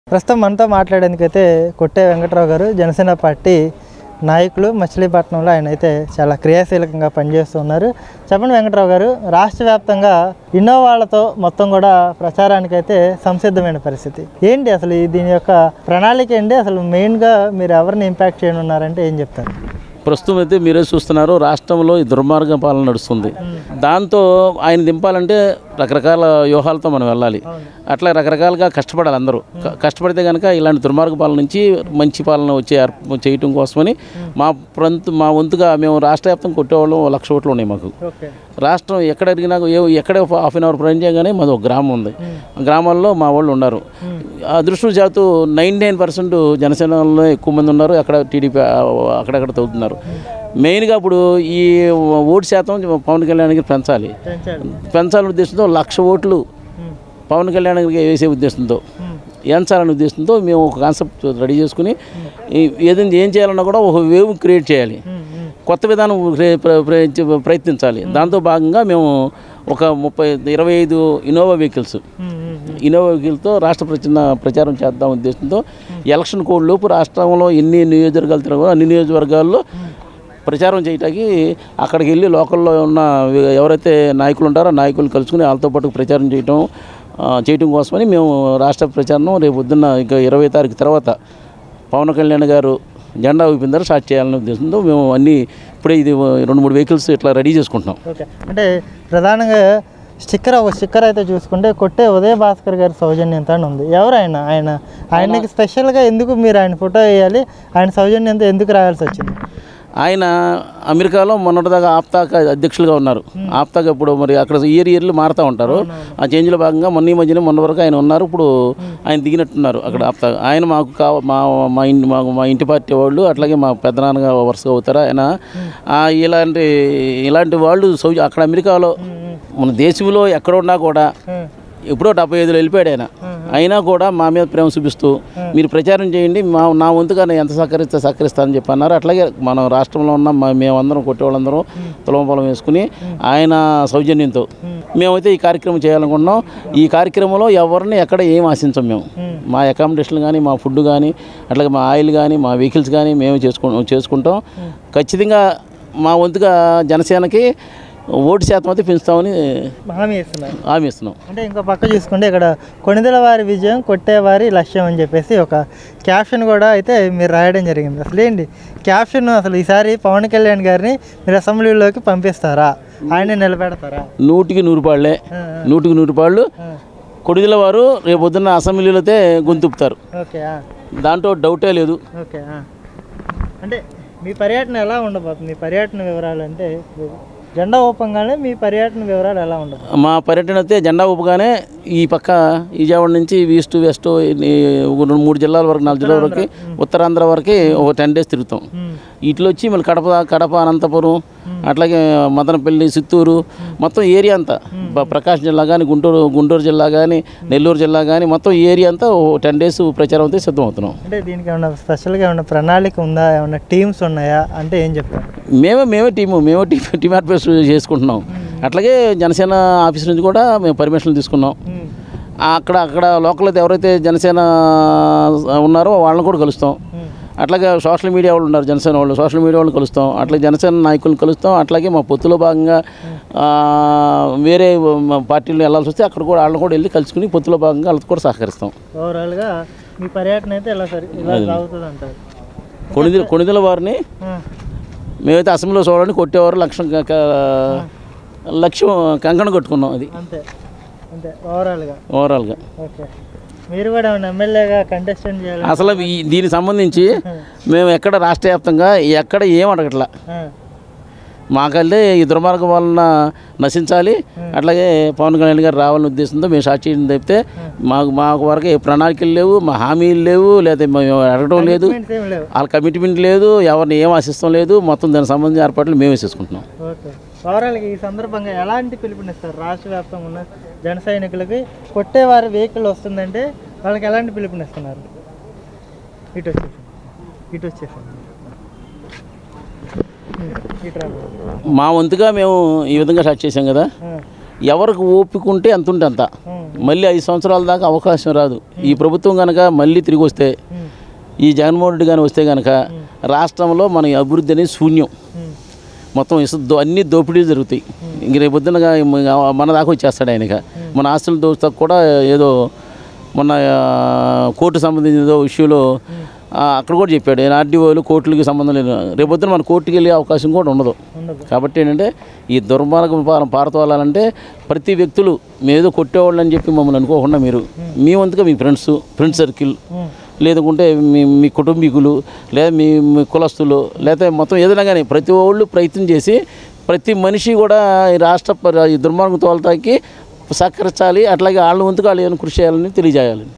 ప్రస్తుతం మనతో మాట్లాడేందుకైతే కొట్టే వెంకట్రావు గారు జనసేన పార్టీ నాయకులు మచిలీపట్నంలో ఆయన అయితే చాలా క్రియాశీలకంగా పనిచేస్తున్నారు చెప్పండి వెంకట్రావు గారు రాష్ట్ర వ్యాప్తంగా ఇన్నోవాళ్లతో మొత్తం కూడా ప్రచారానికి అయితే సంసిద్ధమైన పరిస్థితి ఏంటి అసలు ఈ దీని యొక్క ప్రణాళిక ఏంటి అసలు మెయిన్గా మీరు ఎవరిని ఇంపాక్ట్ చేయనున్నారంటే ఏం చెప్తారు ప్రస్తుతం అయితే మీరే చూస్తున్నారు రాష్ట్రంలో ఈ దుర్మార్గ పాలన నడుస్తుంది దాంతో ఆయన దింపాలంటే రకరకాల వ్యూహాలతో మనం వెళ్ళాలి అట్లా రకరకాలుగా కష్టపడాలి అందరూ క- కష్టపడితే కనుక ఇలాంటి దుర్మార్గ పాలన నుంచి మంచి పాలన వచ్చే ఏర్ప- చేయటం కోసమని మా ప్రాంత మా వంతుగా మేము రాష్ట్ర వ్యాప్తం కొట్టేవాళ్ళం ఓ లక్ష ఓట్లు ఉన్నాయి మాకు ఓకే రాష్ట్రం ఎక్కడ అడిగినా ఏ ఎక్కడ హాఫ్ అన్ అవర్ ప్రయాణం చేయగానే మాది ఒక గ్రామం ఉంది ఆ గ్రామాల్లో మా వాళ్ళు ఉన్నారు అదృష్టం చేతు నైంటీ నైన్ పర్సెంట్ జనసేనలో ఎక్కువ మంది ఉన్నారు అక్కడ టీడీపీ అక్కడక్కడ తగ్గుతున్నారు మెయిన్గా ఇప్పుడు ఈ ఓటు శాతం పవన్ కళ్యాణ్కి పెంచాలి పెంచాలి పెంచాలనే ఉద్దేశంతో లక్ష ఓట్లు ఉమ్, పవన్ కళ్యాణ్కి వేసే ఉద్దేశంతో ఉమ్, ఎంచాలనే ఉద్దేశంతో మేము ఒక కాన్సెప్ట్ రెడీ చేసుకుని ఈ- ఏదైనా ఏం చేయాలన్నా కూడా ఒక వేవ్ క్రియేట్ చేయాలి ఉమ్, ఉమ్, కొత్త విధానం ప్ర- ప్ర- ప్ర- ప్రయత్నించాలి దాంతో భాగంగా మేము ఒక ముప్పై ఇరవై ఐదు Innova vehicles um, um, Innova వెహికల్తో రాష్ట్ర ప్రచార ప్రచారం చేద్దాం ఉద్దేశంతో ఎలక్షన్ కోడ్ లోపు రాష్ట్రంలో ఎన్ని నియోజకవర్గాలు తిరగో అన్ని నియోజకవర్గాల్లో ప్రచారం చేయటానికి అక్కడికి వెళ్ళి లోకల్లో ఉన్న ఎవరైతే నాయకులు ఉంటారో ఆ నాయకులు కలుసుకుని వాళ్ళతో పాటు ప్రచారం చేయటం ఆ, చేయటం కోసమని మేము రాష్ట్ర ప్రచారం రేపు పొద్దున్న ఇక ఇరవై తారీఖు తర్వాత పవన్ కళ్యాణ్ గారు జెండా ఊపిన తర్వాత స్టార్ట్ చేయాలనే ఉద్దేశంతో మేము అన్నీ ఇప్పుడే ఇది రెండు మూడు వెహికల్స్ ఇట్లా రెడీ చేసుకుంటున్నాం ఓకే అంటే ప్రధానంగా స్టిక్కర్ ఒక స్టిక్కర్ అయితే చూసుకుంటే కొట్టే ఉదయ భాస్కర్ గారి సౌజన్యంతో అని ఉంది ఎవరు ఆయన ఆయన ఆయనకి స్పెషల్గా ఎందుకు మీరు ఆయన ఫోటో వేయాలి ఆయన సౌజన్యంతో ఎందుకు రాయాల్సి వచ్చింది ఆయన అమెరికాలో మొన్నటిదాకా ఆప్తాక అధ్యక్షులుగా ఉన్నారు ఆప్తాక ఇప్పుడు మరి అక్కడ ఇయర్ ఇయర్లు మారుతూ ఉంటారు ఆ చేంజ్లో భాగంగా మొన్న ఈ మధ్యన మొన్న వరకు ఆయన ఉన్నారు ఇప్పుడు ఆయన దిగినట్టున్నారు అక్కడ ఆప్తాక ఆయన మాకు కావ మా మా ఇంటి మా మా ఇంటి పార్టీ వాళ్ళు అట్లాగే మా పెద్దనాన్నగా వరుసగా అవుతారు ఆయన ఆ, ఇలాంటి ఇలాంటి వాళ్ళు సౌ అక్కడ అమెరికాలో మన దేశంలో ఎక్కడ ఉన్నా కూడా ఎప్పుడో డెబ్బై ఐదులో వెళ్ళిపోయాడు ఆయన అయినా కూడా మా మీద ప్రేమ చూపిస్తూ మీరు ప్రచారం చేయండి మా నా వంతుగా నేను ఎంత సహకరిస్తే సహకరిస్తానని చెప్పి అన్నారు అట్లాగే మనం రాష్ట్రంలో ఉన్న మా- మేమందరం కొట్టేవాళ్ళందరం తులం పొలం వేసుకుని ఆయన సౌజన్యంతో మేమైతే ఈ కార్యక్రమం చేయాలనుకుంటున్నాం ఈ కార్యక్రమంలో ఎవరిని ఎక్కడ ఏం ఆశించం మేము మా అకామిడేషన్ కానీ మా ఫుడ్ కానీ అట్లాగే మా ఆయిల్ కానీ మా వెహికల్స్ కానీ మేము చేసుకు చేసుకుంటాం ఖచ్చితంగా మా వంతుగా జనసేనకి ఓటు శాతం అయితే పెంచుతామని హామీ ఇస్తున్నారు హామీ ఇస్తున్నాం అంటే ఇంకో పక్క చూసుకుంటే ఇక్కడ కొణిదెల వారి విజయం కొట్టేవారి లక్ష్యం అని చెప్పేసి ఒక క్యాప్షన్ కూడా అయితే మీరు రాయడం జరిగింది అసలు ఏంటి క్యాప్షన్ అసలు ఈసారి పవన్ కళ్యాణ్ గారిని మీరు అసెంబ్లీలోకి పంపిస్తారా ఆయన నిలబెడతారా నూటికి నూరు పాళ్ళే నూటికి నూరు పాళ్ళు కొడిదల వారు రేపు పొద్దున్న అసెంబ్లీలో అయితే గొంతుపుతారు ఓకే ఆ, దాంట్లో డౌటే లేదు ఓకే ఆ. అంటే మీ పర్యటన ఎలా ఉండబోతుంది మీ పర్యటన వివరాలు అంటే ఇప్పుడు జెండా ఊపంగానే మీ పర్యటన వివరాలు ఎలా ఉండబోతుంది మా పర్యటన అయితే జెండా ఊపగానే ఈ పక్క విజయవాడ నుంచి ఈస్ట్ వెస్ట్ ఈ ఒక రెండు మూడు జిల్లాల వరకు నాలుగు జిల్లాల వరకు ఉత్తరాంధ్ర వరకు ఒక టెన్ డేస్ తిరుగుతాం ఇట్లా వచ్చి మళ్ళీ కడప కడప అనంతపురం అట్లాగే మదనపల్లి చిత్తూరు మొత్తం ఏరియా అంతా బ- ప్రకాశం జిల్లా కానీ గుంటూరు గుంటూరు జిల్లా కానీ నెల్లూరు జిల్లా కానీ మొత్తం ఈ ఏరియా అంతా ఓ టెన్ డేస్ ప్రచారం అయితే సిద్ధం అవుతున్నాం అంటే దీనికి ఏమైనా స్పెషల్గా ఏమైనా ప్రణాళిక ఉందా ఏమైనా టీమ్స్ ఉన్నాయా అంటే ఏం చెప్తారు మేమే మేమే టీము మేమే టీమ్ టీమ్ ఏర్పాటు చేసుకుంటున్నాం అట్లాగే జనసేన ఆఫీస్ నుంచి కూడా మేము పర్మిషన్లు తీసుకున్నాం మ్మ్. అక్కడ అక్కడ లోకల్ అయితే ఎవరైతే జనసేన ఉన్నారో వాళ్ళని కూడా కలుస్తాం మ్మ్. అట్లాగే సోషల్ మీడియా వాళ్ళు ఉన్నారు జనసేన వాళ్ళు సోషల్ మీడియా వాళ్ళని కలుస్తాం అట్లాగే జనసేన నాయకులను కలుస్తాం అట్లాగే మా పొత్తులో భాగంగా ఆ, వేరే మా పార్టీలు వెళ్ళాల్సి వస్తే అక్కడ కూడా వాళ్ళని కూడా వెళ్ళి కలుసుకుని పొత్తులో భాగంగా వాళ్ళతో కూడా సహకరిస్తాం ఓవరాల్గా మీ పర్యటన అయితే ఇలా సరి ఇలా సాగుతుంది అంటారు కొణిదెల కొణిదెల వారిని ఆ, మేమైతే అసెంబ్లీలో చూడాలని కొట్టేవారు లక్ష్యం క- క- లక్ష్యం కంకణ కట్టుకున్నాం అది అంతే అంతే ఓవరాల్గా ఓవరాల్గా ఓకే మీరు కూడా ఏమైనా ఎమ్మెల్యేగా కంటెస్టెంట్ చేయాలి అసలు ఈ దీనికి సంబంధించి మేము ఎక్కడ రాష్ట్ర వ్యాప్తంగా ఎక్కడ ఏం అడగట్లా ఆ, మాకల్లే ఈ దుర్మార్గం వలన నశించాలి అట్లాగే పవన్ కళ్యాణ్ గారు రావాలనే ఉద్దేశంతో మేము సాక్షి చేయడం తప్పితే మాకు మాకు వరకు ఏ ప్రణాళికలు లేవు మా హామీలు లేవు లేదా మేము అడగడం లేదు commitments ఏం లేవు వాళ్ళ కమిట్మెంట్ లేదు ఎవరిని ఏం ఆశిస్తాం లేదు మొత్తం దానికి సంబంధించిన ఏర్పాట్లు మేమే చేసుకుంటున్నాం ఓకే ఓవరాల్గా ఈ సందర్భంగా ఎలాంటి పిలుపునిస్తారు రాష్ట్ర వ్యాప్తంగా ఉన్న జన సైనికులకి కొట్టేవారి వెహికల్ వస్తుందంటే వాళ్ళకి ఎలాంటి పిలుపునిస్తున్నారు ఇటు వచ్చేసి ఇటు వచ్చేసి ఇటు రా. మా వంతుగా మేము ఈ విధంగా స్టార్ట్ చేసాం కదా ఆ, ఎవరికి ఓపిక ఉంటే ఎంత ఉంటే అంత ఉమ్, మళ్ళీ ఐదు సంవత్సరాల దాకా అవకాశం రాదు ఈ ప్రభుత్వం కనుక మళ్ళీ తిరిగి వస్తే ఈ జగన్మోహన్ రెడ్డి కానీ వస్తే కనుక రాష్ట్రంలో మన అభివృద్ధి అనేది శూన్యం మొత్తం ఇసు దో అన్ని దోపిడీలు జరుగుతాయి ఇంక రేపు పొద్దునగా మన దాకా వచ్చేస్తాడు ఆయనక మన ఆస్తుల దోస్తా కూడా ఏదో మొన్న ఆ, కోర్టు సంబంధించిన ఏదో ఇష్యూలో ఆ, అక్కడ కూడా చెప్పాడు ఆర్డీఓలు కోర్టులకి సంబంధం లేదు రేపు పొద్దున మన కోర్టుకి వెళ్ళే అవకాశం కూడా ఉండదు ఉండదు కాబట్టి ఏంటంటే ఈ దుర్మార్గం పాలన పారతోలాలంటే ప్రతి వ్యక్తులు మేదో కొట్టేవాళ్ళు అని చెప్పి మమ్మల్ని అనుకోకుండా మీరు మీ వంతుగా మీ ఫ్రెండ్స్ ఫ్రెండ్ సర్కిల్ లేదంటే మీ మీ కుటుంబీకులు లేదా మీ మీ కులస్తులు లేదా మొత్తం ఏదైనా కానీ ప్రతి ఒళ్ళు ప్రయత్నం చేసి ప్రతి మనిషి కూడా ఈ రాష్ట్ర ప- ఈ దుర్మార్గం తోలతాకి సహకరించాలి అట్లాగే వాళ్ళ వంతుగా వాళ్ళు ఏమైనా కృషి చేయాలని తెలియజేయాలి